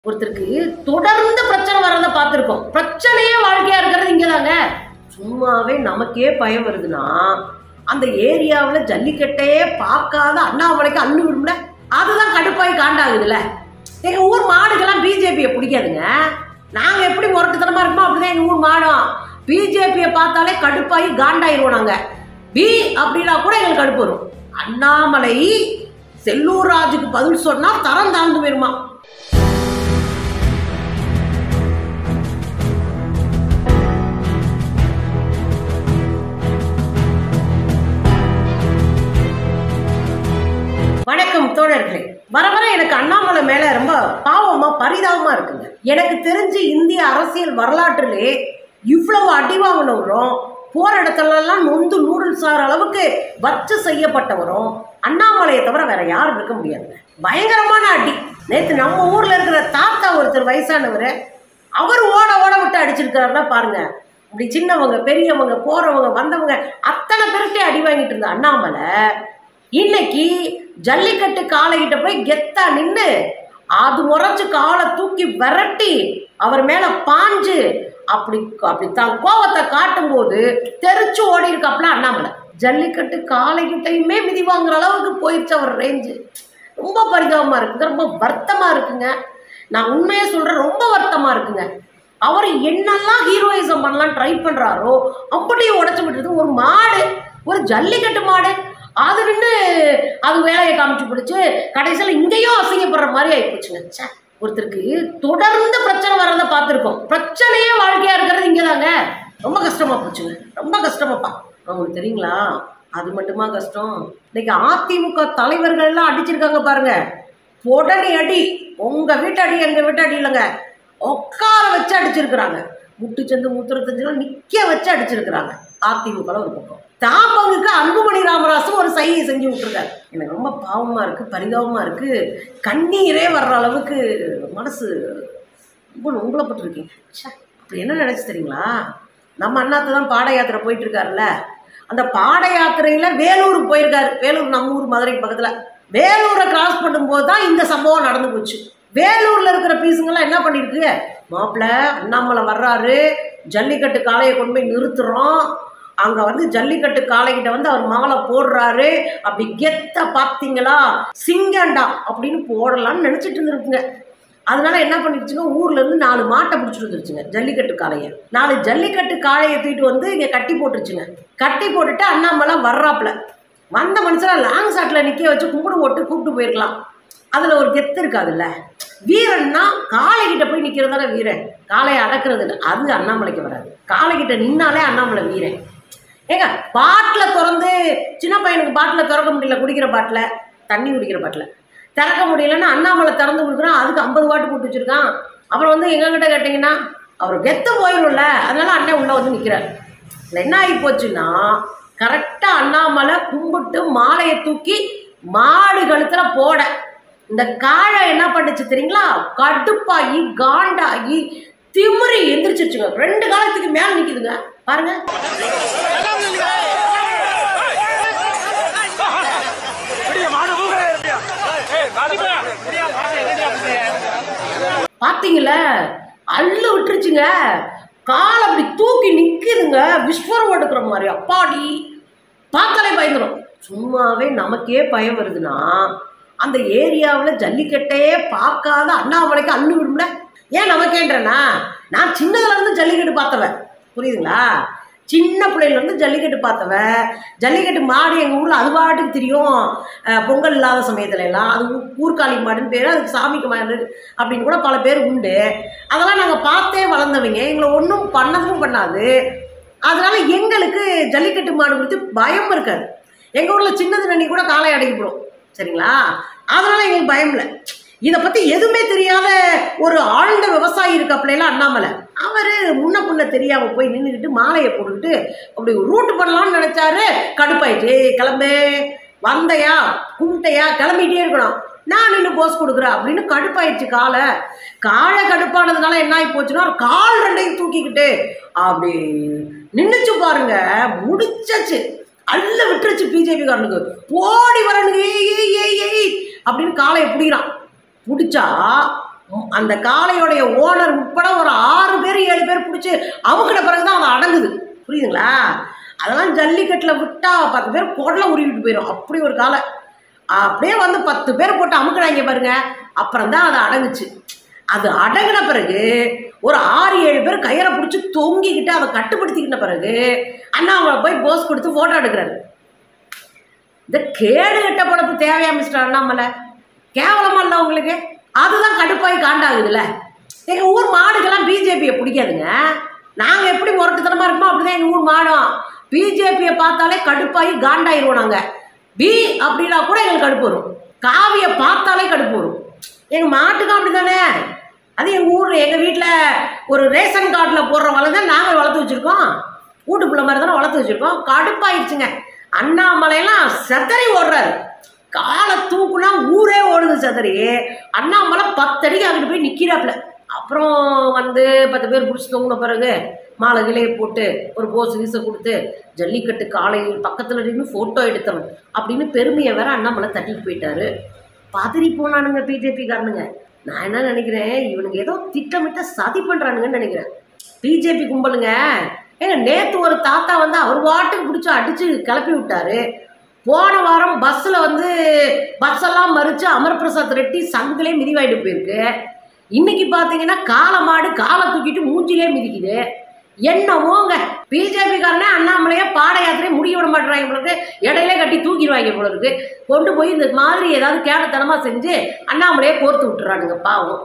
ஒருத்தருக்கு தொடர்ந்து பிரச்சனை வர்றத பார்த்துருக்கோம் பிரச்சனையே வாழ்க்கையா இருக்கிறது இங்கதாங்க சும்மாவே நமக்கே பயம் வருதுன்னா அந்த ஏரியாவில் ஜல்லிக்கட்டையே பார்க்காத அண்ணாமலைக்கு அள்ளு விடும்ல அதுதான் கடுப்பாய் காண்டாகுதுல்ல எங்க ஊர் மாடுக்கெல்லாம் பிஜேபியை பிடிக்காதுங்க நாங்க எப்படி முரட்டுத்தனமா இருக்கோமோ அப்படிதான் எங்க ஊர் மாடும் பிஜேபியை பார்த்தாலே கடுப்பாகி காண்டாயிருவோம் நாங்க பி அப்படின்னா கூட எங்களுக்கு கடுப்பு வரும் அண்ணாமலை செல்லூர் ராஜுக்கு பதில் சொன்னா தரம் தாழ்ந்து போயிருமா வணக்கம் தோழர்களே வர வர எனக்கு அண்ணாமலை மேல ரொம்ப பாவமா பரிதாபமா இருக்குங்க எனக்கு தெரிஞ்சு இந்திய அரசியல் வரலாற்றிலே இவ்வளவு அடி வாங்கினவரும் போற இடத்துல எல்லாம் நொந்து நூடுல்ஸ் ஆகிற அளவுக்கு வச்சு செய்யப்பட்டவரும் அண்ணாமலையை தவிர வேற யாரும் இருக்க முடியாதுங்க பயங்கரமான அடி நேற்று நம்ம ஊர்ல இருக்கிற தாத்தா ஒருத்தர் வயசானவர் அவர் ஓட ஓட விட்டு அடிச்சிருக்காருன்னா பாருங்க இப்படி சின்னவங்க பெரியவங்க போறவங்க வந்தவங்க அத்தனை பேருக்கே அடி வாங்கிட்டு இருந்த அண்ணாமலை இன்னைக்கு ஜல்லிக்கட்டு காளைகிட்ட போய் கெத்தா நின்று அது முறைச்சு காலை தூக்கி விரட்டி அவர் மேல பாஞ்சு அப்படி அப்படி தான் கோவத்தை காட்டும் போது தெரிச்சு ஓடி இருக்காப்ல அண்ணாமலை ஜல்லிக்கட்டு காளைகிட்டையுமே மிதி வாங்குற அளவுக்கு போயிடுச்சு அவர் ரேஞ்சு ரொம்ப பரிதாபமா இருக்குங்க ரொம்ப வருத்தமா இருக்குங்க நான் உண்மையே சொல்றேன் ரொம்ப வருத்தமா இருக்குங்க அவர் என்னெல்லாம் ஹீரோயிசம் பண்ணலாம் ட்ரை பண்றாரோ அப்படியே உடச்சு விட்டுறது ஒரு மாடு ஒரு ஜல்லிக்கட்டு மாடு அது நின்று அது வேலையை காமிச்சு பிடிச்சு கடைசியில் இங்கேயும் அசிங்கப்படுற மாதிரி ஆயிப்போச்சுங்க ச்சே ஒருத்தருக்கு தொடர்ந்து பிரச்சனை வர்றத பார்த்துருக்கோம் பிரச்சனையே வாழ்க்கையா இருக்கிறது இங்கதாங்க ரொம்ப கஷ்டமா போச்சுங்க ரொம்ப கஷ்டமாப்பா உங்களுக்கு தெரியுங்களா அது மட்டுமா கஷ்டம் இன்னைக்கு அதிமுக தலைவர்கள் எல்லாம் அடிச்சிருக்காங்க பாருங்க உடனே அடி உங்க வீட்டு அடி எங்க வீட்டு அடி இல்லைங்க உட்கார வச்சு அடிச்சிருக்கிறாங்க முட்டு சந்து முத்துறத்தஞ்சுலாம் நிக்க வச்சு அடிச்சிருக்கிறாங்க அதிமுக ஒரு பக்கம் தாப்பங்குக்கு அன்புமணி ராமராசும் ஒரு சைகை செஞ்சு விட்டுருக்காரு எனக்கு ரொம்ப பாவமா இருக்கு பரிதாபமா இருக்கு கண்ணீரே வர்ற அளவுக்கு மனசு ரொம்ப நொங்கலப்பட்டிருக்கீங்க ச்சே அப்படி என்ன நினைச்சு தெரியுங்களா நம்ம அண்ணாத்த தான் பாட யாத்திரை போயிட்டு இருக்காருல்ல அந்த பாட யாத்திரையில வேலூருக்கு போயிருக்காரு வேலூர் நம்ம ஊர் மதுரை பக்கத்துல வேலூரை கிராஸ் பண்ணும்போது தான் இந்த சம்பவம் நடந்து போச்சு வேலூர்ல இருக்கிற பீஸுங்கெல்லாம் என்ன பண்ணிருக்கு மாப்பிள்ள அண்ணாமலை வர்றாரு ஜல்லிக்கட்டு காளையை கொண்டு போய் நிறுத்துறோம் அங்க வந்து ஜல்லிக்கட்டு காளைகிட்ட வந்து அவர் மாலை போடுறாரு அப்படி கெத்த பார்த்தீங்களா சிங்கண்டா அப்படின்னு போடலாம்னு நினைச்சிட்டு இருந்திருக்குங்க அதனால என்ன பண்ணிடுச்சுங்க ஊர்ல இருந்து நாலு மாட்டை பிடிச்சிட்டு வந்துருச்சுங்க ஜல்லிக்கட்டு காளையை நாலு ஜல்லிக்கட்டு காளையை தூக்கிட்டு வந்து இங்க கட்டி போட்டுருச்சுங்க கட்டி போட்டுட்டு அண்ணாமலை வர்றாப்புல வந்த மனுஷனை லாங் ஷாட்ல நிக்க வச்சு கும்பிடு போட்டு கூப்பிட்டு போயிருக்கலாம் அதுல ஒரு கெத்து இருக்காதுல்ல வீரன்னா காளைகிட்ட போய் நிக்கிறதான வீரன் காளையை அடக்குறது இல்லை அது அண்ணாமலைக்கு வராது காளைகிட்ட நின்னாலே அண்ணாமலை வீரன் ஏங்க பாட்டில் திறந்து சின்ன பையனுக்கு பாட்டில் திறக்க முடியல குடிக்கிற பாட்டில் தண்ணி குடிக்கிற பாட்டில் திறக்க முடியலன்னா அண்ணாமலை திறந்து கொடுக்குறான் அதுக்கு ஐம்பது வாட்டு போட்டு வச்சிருக்கான் அப்புறம் வந்து எங்ககிட்ட கேட்டிங்கன்னா அவர் கெத்து போயிடும்ல அதனால அண்ணன் உள்ள வந்து நிற்கிறார் இதுல என்ன ஆகி போச்சுன்னா கரெக்டாக அண்ணாமலை கும்பிட்டு மாலையை தூக்கி மாடு கழுத்துல போட இந்த காழை என்ன பண்ணுச்சு தெரியுங்களா கடுப்பாகி காண்டாகி திமிரி எந்திரிச்சிருச்சுங்க ரெண்டு காலத்துக்கு மேல நிக்குதுங்க பாருங்க பாத்தீங்களா அள்ளு விட்டுருச்சுங்க கால் அப்படி தூக்கி நிக்குதுங்க விஸ்வரம் எடுக்கிற மாதிரி அப்பாடி பார்த்தாலே பயந்துடும் சும்மாவே நமக்கே பயம் வருதுன்னா அந்த ஏரியாவில் ஜல்லிக்கட்டையே பார்க்காத அண்ணாமலைக்கு அள்ளு விடும்ல ஏன் நமக்கேன்றேன்னா நான் சின்னதுல இருந்து ஜல்லிக்கட்டு பார்த்தவன் புரியுதுங்களா சின்ன பிள்ளையில இருந்து ஜல்லிக்கட்டு பார்த்தவன் ஜல்லிக்கட்டு மாடு எங்கள் ஊரில் அது பாட்டுக்கு தெரியும் அஹ் பொங்கல் இல்லாத சமயத்துல எல்லாம் அது ஊ- ஊர்க்காளி மாடுன்னு பேர் அதுக்கு சாமிக்கு மாடு அப்படின்னு கூட பல பேர் உண்டு அதெல்லாம் நாங்கள் பார்த்தே வளர்ந்தவங்க எங்களை ஒன்றும் பண்ணதும் பண்ணாது அதனால எங்களுக்கு ஜல்லிக்கட்டு மாடு குறித்து பயம் இருக்காது எங்கள் ஊரில் சின்னது நன்னி கூட காலை அடக்கிப்படும் சரிங்களா அதனால எங்களுக்கு பயம் இல்லை இதை பற்றி எதுவுமே தெரியாத ஒரு ஆழ்ந்த விவசாயி இருக்காப்புலாம் அண்ணாமலை அவர் முன்ன புண்ண தெரியாம போய் நின்றுக்கிட்டு மாலையை போட்டுக்கிட்டு அப்படி ரூட் பண்ணலாம்னு நினைச்சாரு கடுப்பாயிட்டு "ஏய், கிளம்பு வந்தையா கும்பிட்டையா கிளம்பிட்டே இருக்கணும் நான் நின்று போஸ் கொடுக்குறேன் அப்படின்னு கடுப்பாயிடுச்சு காலை காலை கடுப்பானதுனால என்ன ஆகி போச்சுன்னா கால் ரெண்டையும் தூக்கிக்கிட்டு அப்படி நின்றுச்சு பாருங்க முடிச்சாச்சு அள்ள விட்டுருச்சு பிஜேபி காரனுக்கு ஓடி வரணுங்க ஏய் ஏய் ஏய் ஏய் அப்படின்னு காலையை பிடிக்கிறான் பிடிச்சா ம், அந்த காளையோடைய ஓனர் உட்பட ஒரு ஆறு பேர் ஏழு பேர் பிடிச்சி அமுக்கின பிறகு தான் அது அடங்குது புரியுதுங்களா அதெல்லாம் ஜல்லிக்கட்டில் விட்டா பத்து பேர் குடல உருவிட்டு போயிடும் அப்படி ஒரு காலை அப்படியே வந்து பத்து பேர் போட்டு அமுக்குறாங்க பாருங்க அப்புறம் தான் அது அடங்குச்சு அது அடங்கின பிறகு ஒரு ஆறு ஏழு பேர் கயிறை பிடிச்சி தொங்கிக்கிட்டு அதை கட்டுப்படுத்திக்கிட்ட பிறகு அண்ணாமலை போய் போஸ் கொடுத்து ஃபோட்டோ எடுக்கிறாரு இந்த கேடு கட்ட பழப்பு தேவையா மிஸ்டர் அண்ணாமலை கேவலமா இல்லை உங்களுக்கு அதுதான் கடுப்பாய் காண்டாகுதுல்ல எங்கள் ஊர் மாடுக்கெல்லாம் பிஜேபியை பிடிக்காதுங்க நாங்கள் எப்படி முரட்டுத்தனமாக இருக்கோமோ அப்படிதான் எங்கள் ஊர் மாடும் பிஜேபியை பார்த்தாலே கடுப்பாகி காண்டாயிருவோம் நாங்கள் பி அப்படின்னா கூட எங்களுக்கு கடுப்பு வரும் காவியை பார்த்தாலே கடுப்பு வரும் எங்கள் மாட்டுக்கும் அப்படி தானே அது எங்கள் ஊரில் எங்கள் வீட்டில் ஒரு ரேஷன் கார்டில் போடுற வலை தான் நாங்கள் வளர்த்து வச்சுருக்கோம் வீட்டுக்குள்ள மாதிரி தானே வளர்த்து வச்சுருக்கோம் கடுப்பாயிடுச்சுங்க அண்ணாமலையெல்லாம் செதறி ஓடுறாரு காலை தூக்குனா ஊரே ஓடுது செதறி அண்ணாமலை பத்தடிக்கு அங்கிட்டு போய் நிற்கிறாப்புல அப்புறம் வந்து பத்து பேர் பிடிச்சி தொங்கின பிறகு மாலை கிளையை போட்டு ஒரு போஸ் வீச கொடுத்து ஜல்லிக்கட்டு காலையில் பக்கத்தில் நின்று ஃபோட்டோ எடுத்தவன் அப்படின்னு பெருமையை வேற அண்ணாமலை தட்டிட்டு போயிட்டாரு பதறி போனானுங்க பிஜேபி காரனுங்க நான் என்ன நினைக்கிறேன் இவனுங்க ஏதோ திட்டமிட்ட சதி பண்ணுறானுங்கன்னு நினைக்கிறேன் பிஜேபி கும்பலுங்க ஏங்க நேற்று ஒரு தாத்தா வந்து அவர் வாட்டுக்கு பிடிச்சி அடித்து கிளப்பி விட்டாரு போன வாரம் பஸ்ஸில் வந்து பஸ் எல்லாம் மறித்து அமர்பிரசாத் ரெட்டி சங்கிலே மிதிவாயிட்டு போயிருக்கு இன்னைக்கு பார்த்தீங்கன்னா காளை மாடு காலை தூக்கிட்டு மூஞ்சிலே மிதிக்குது என்னவோங்க பிஜேபி காரனே அண்ணாமலையே பாட யாத்திரையை முடிய விட மாட்டேறாங்க போல இருக்கு இடையிலே கட்டி தூக்கிடுவாங்க போல இருக்கு கொண்டு போய் இந்த மாதிரி ஏதாவது கேடத்தனமா செஞ்சு அண்ணாமலையே கோர்த்து விட்டுறானுங்க பாவம்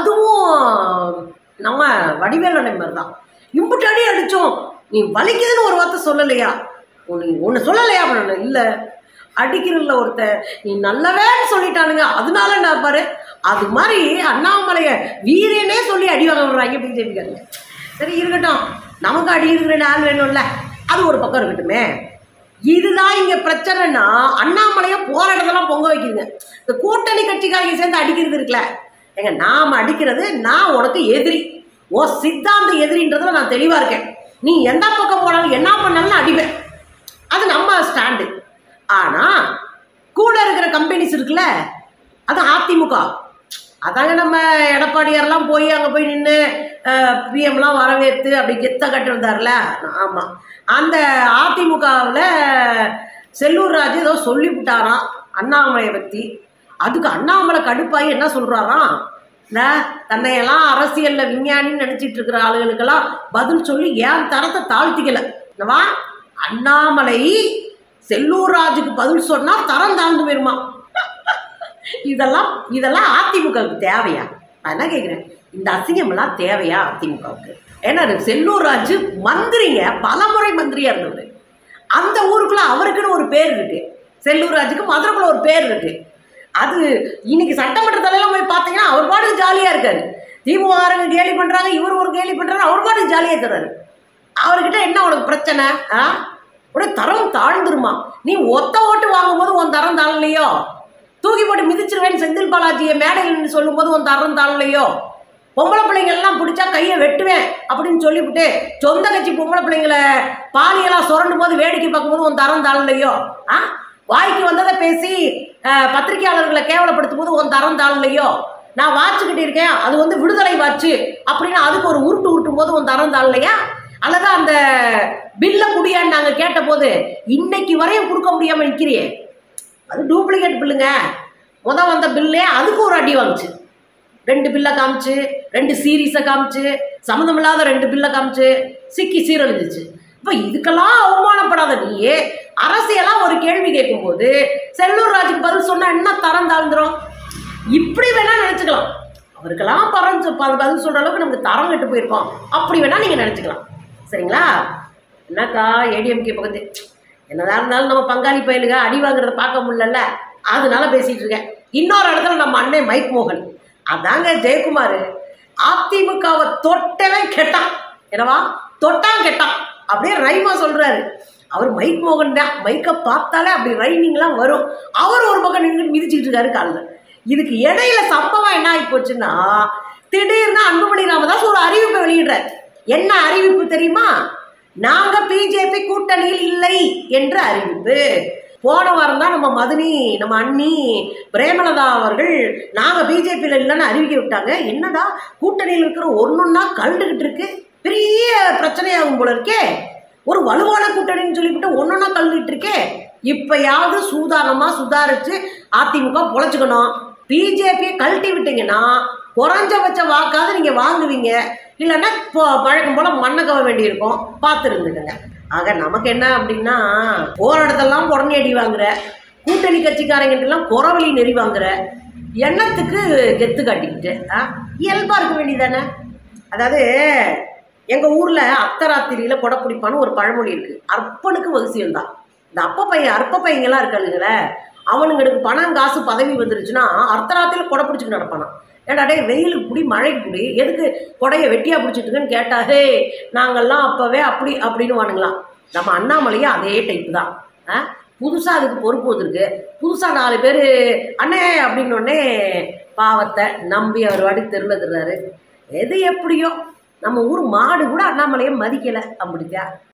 அதுவும் நம்ம வடிவேல் அண்ணன் மாதிரி தான் இம்புட்டு அடி அடிச்சோம் நீ வலிக்குதுன்னு ஒரு வார்த்தை சொல்லலையா உன்னை ஒன்று சொல்லலையா அப்படின்னு இல்லை அடிக்கிறல்ல ஒருத்த நீ நல்லவேன்னு சொல்லிட்டானுங்க அதனால நான் பாரு அது மாதிரி அண்ணாமலைய வீரனே சொல்லி அடி வாங்க விடுறாங்க பிஜேபிக்காரங்க சரி இருக்கட்டும் நமக்கு அடி இருக்கிற ஆள் வேணும்ல அது ஒரு பக்கம் இருக்கட்டுமே இதுதான் இங்க பிரச்சனைனா அண்ணாமலைய போராட்டத்தெல்லாம் பொங்க வைக்குதுங்க இந்த கூட்டணி கட்சிக்காரங்க சேர்ந்து அடிக்கிறது இருக்குல்ல ஏங்க நாம அடிக்கிறது நான் உனக்கு எதிரி ஓ சித்தாந்த எதிரின்றதுல நான் தெளிவா இருக்கேன் நீ எந்த பக்கம் போனாலும் என்ன பண்ணாலும் நான் அடிப்பேன் அது நம்ம ஸ்டாண்டு ஆனா கூட இருக்கிற கம்பெனிஸ் இருக்குல்ல அது அதிமுக அதாங்க நம்ம எடப்பாடியாரெல்லாம் போய் அங்கே போய் நின்று பிஎம்லாம் வரவேற்று அப்படி கெத்த கட்டு வந்தார்ல ஆமாம் அந்த அதிமுகவில் செல்லூர் ராஜு ஏதோ சொல்லிவிட்டாராம் அண்ணாமலையை பற்றி அதுக்கு அண்ணாமலை கடுப்பாகி என்ன சொல்கிறாராம் இந்த தன்னையெல்லாம் அரசியலில் விஞ்ஞானின்னு நினச்சிட்டு இருக்கிற ஆளுகளுக்கெல்லாம் பதில் சொல்லி ஏன் தரத்தை தாழ்த்திக்கல என்னவா அண்ணாமலை செல்லூர் ராஜுக்கு பதில் சொன்னால் தரம் தாழ்ந்து போயிருமா இதெல்லாம் இதெல்லாம் அதிமுகவுக்கு தேவையா நான் என்ன கேட்குறேன் இந்த அசிங்கமெல்லாம் தேவையா அதிமுகவுக்கு ஏன்னா செல்லூர் ராஜு மந்திரிங்க பலமுறை மந்திரியா இருந்தவர் அந்த ஊருக்குள்ள அவருக்குன்னு ஒரு பேர் இருக்கு செல்லூர் ராஜுக்கு மதுரைக்குள்ள ஒரு பேர் இருக்கு அது இன்னைக்கு சட்டமன்ற தலைவலாம் போய் பார்த்தீங்கன்னா அவர் பாட்டுக்கு ஜாலியாக இருக்காரு திமுககாரங்க கேலி பண்ணுறாங்க இவர் ஒரு கேலி பண்ணுறாரு அவர் பாட்டுக்கு ஜாலியாக இருக்கிறாரு அவர்கிட்ட என்ன உனக்கு பிரச்சனை ஆ உடைய தரம் தாழ்ந்துருமா நீ ஒத்த ஓட்டு வாங்கும்போது உன் தரம் தாழலையோ தூக்கி போட்டு மிதிச்சிருவேன் செந்தில் பாலாஜியை மேடையில் நின்று சொல்லும்போது உன் தரம் தாழலையோ பொம்பளை பிள்ளைங்க எல்லாம் பிடிச்சா கையை வெட்டுவேன் அப்படின்னு சொல்லிவிட்டு சொந்த கட்சி பொம்பளை பிள்ளைங்களை பாலியெல்லாம் சுரண்டும் போது வேடிக்கை பார்க்கும்போது உன் தரம் தாழலையோ ஆ வாய்க்கு வந்ததை பேசி அஹ், பத்திரிக்கையாளர்களை கேவலப்படுத்தும் போது உன் தரம் தாழலையோ நான் வாட்சுக்கிட்டு இருக்கேன் அது வந்து விடுதலை வாட்சு அப்படின்னு அதுக்கு ஒரு உருட்டு உருட்டும் போது உன் தரம் தாழலையா அல்லது அந்த பில்லை குடியான்னு நாங்கள் கேட்டபோது இன்னைக்கு வரையும் கொடுக்க முடியாமல் நிற்கிறியே அது டூப்ளிகேட் பில்லுங்க முத வந்த பில்லே அதுக்கு ஒரு அடி வாங்குச்சு ரெண்டு பில்லை காமிச்சு ரெண்டு சீரீஸை காமிச்சு சம்மந்தமில்லாத ரெண்டு பில்லை காமிச்சு சிக்கி சீரழிஞ்சிச்சு இப்போ இதுக்கெல்லாம் அவமானப்படாத நீ அரசியலாக ஒரு கேள்வி கேட்கும்போது செல்லூர் ராஜுக்கு பதில் சொன்னா என்ன தரம் தாழ்ந்துரும் இப்படி வேணா நினச்சிக்கலாம் அவருக்கெல்லாம் பரம் சொ- ப- பதில் சொல்கிற அளவுக்கு நமக்கு தரம் கெட்டு போயிருக்கோம் அப்படி வேணா நீங்கள் நினச்சிக்கலாம் சரிங்களா என்னக்கா ஏடிஎம்கே பக்கத்து என்னதான் இருந்தாலும் நம்ம பங்காளி பயலுக அடி வாங்குறத பார்க்க முடியல அதனால பேசிட்டு இருக்கேன் இன்னொரு இடத்துல நம்ம அண்ணன் மைக் மோகன் அதாங்க ஜெயக்குமார் அதிமுகவை தொட்டவன் கெட்டான் என்னவா தொட்டான் கெட்டான் அப்படியே ரைமா சொல்றாரு அவர் மைக் மோகன் தான் மைக்கை பார்த்தாலே அப்படி ரைனிங்லாம் வரும் அவர் ஒரு பக்கம் நின்று மிதிச்சிட்டு இருக்காரு காலில் இதுக்கு இடையில சம்பவம் என்ன ஆகி போச்சுன்னா திடீர்னு அன்புமணி ராமதாஸ் ஒரு அறிவிப்பை வெளியிடுறார் என்ன அறிவிப்பு தெரியுமா நாங்க பிஜேபி கூட்டணியில் இல்லை என்ற அறிவிப்பு போன வாரம் தான் நம்ம மதுனி நம்ம அண்ணி பிரேமலதா அவர்கள் நாங்கள் பிஜேபியில் இல்லைன்னு அறிவிக்க விட்டாங்க என்னடா கூட்டணியில் இருக்கிற ஒன்னொன்னா கலந்துக்கிட்டு இருக்கு பெரிய பிரச்சனையாகும் போல இருக்கே ஒரு வலுவான கூட்டணின்னு சொல்லிவிட்டு ஒன்னொன்னா கலந்துக்கிட்டு இருக்கே இப்பயாவது சூதானமாக சுதாரிச்சு அதிமுக பொழைச்சுக்கணும் பிஜேபியை கழட்டி விட்டீங்கன்னா குறைஞ்சபட்ச வாக்காவது நீங்கள் வாங்குவீங்க இல்லைன்னா இப்போ பழக்கம் போல் மண்ணை கவ வேண்டியிருக்கும் பார்த்து இருந்துக்கங்க ஆக நமக்கு என்ன அப்படின்னா போகிற இடத்தெல்லாம் உடனே அடி வாங்குற கூட்டணி கட்சிக்காரங்கிட்டலாம் குறவழி நெறி வாங்குற எண்ணத்துக்கு கெத்து காட்டிக்கிட்டு ஆ இயல்பாக இருக்க வேண்டியதானே அதாவது எங்கள் ஊரில் அத்தராத்திரியில் கொடைப்பிடிப்பான்னு ஒரு பழமொழி இருக்குது அற்பனுக்கு வகுசியம் தான் இந்த அப்ப பையன் அற்ப பையங்கெல்லாம் இருக்காளுங்களே அவனுங்களுக்கு பணம் காசு பதவி வந்துருச்சுன்னா அர்த்தராத்திரியில் கொடை பிடிச்சிட்டு நடப்பானா ஏன்டா டேய் வெயிலுக்கு புடி மழைக்கு புடி எதுக்கு கொடையை வெட்டியா பிடிச்சிட்டுருக்குன்னு கேட்டா ஹே நாங்கள்லாம் அப்போவே அப்படி அப்படின்னு வானுங்களாம் நம்ம அண்ணாமலையும் அதே டைப் தான் ஆ புதுசாக அதுக்கு பொறுப்பு வந்திருக்கு புதுசாக நாலு பேர் அண்ணே அப்படின்னோடனே பாவத்தை நம்பி அவர் வாடி தெருவில் திருறாரு எது எப்படியோ நம்ம ஊர் மாடு கூட அண்ணாமலையை மதிக்கலை அப்படித்தான்